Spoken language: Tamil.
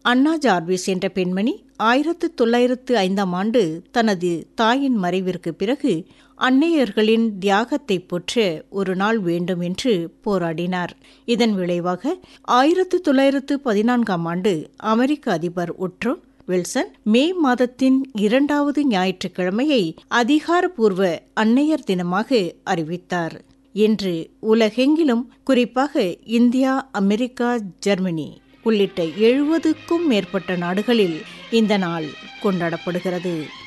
அன்னா ஜார்விஸ் என்ற பெண்மணி ஆயிரத்து தொள்ளாயிரத்து ஐந்தாம் ஆண்டு தனது தாயின் மறைவிற்கு பிறகு அன்னையர்களின் தியாகத்தை போற்ற ஒரு நாள் வேண்டும் என்று போராடினார் இதன் விளைவாக ஆயிரத்து தொள்ளாயிரத்து பதினான்காம் ஆண்டு அமெரிக்க அதிபர் ஒட்ரோ வில்சன் மே மாதத்தின் இரண்டாவது ஞாயிற்றுக்கிழமையை அதிகாரப்பூர்வ அன்னையர் தினமாக அறிவித்தார் இன்று உலகெங்கிலும் குறிப்பாக இந்தியா அமெரிக்கா ஜெர்மனி உள்ளிட்ட எழுபதுக்கும் மேற்பட்ட நாடுகளில் இந்த நாள் கொண்டாடப்படுகிறது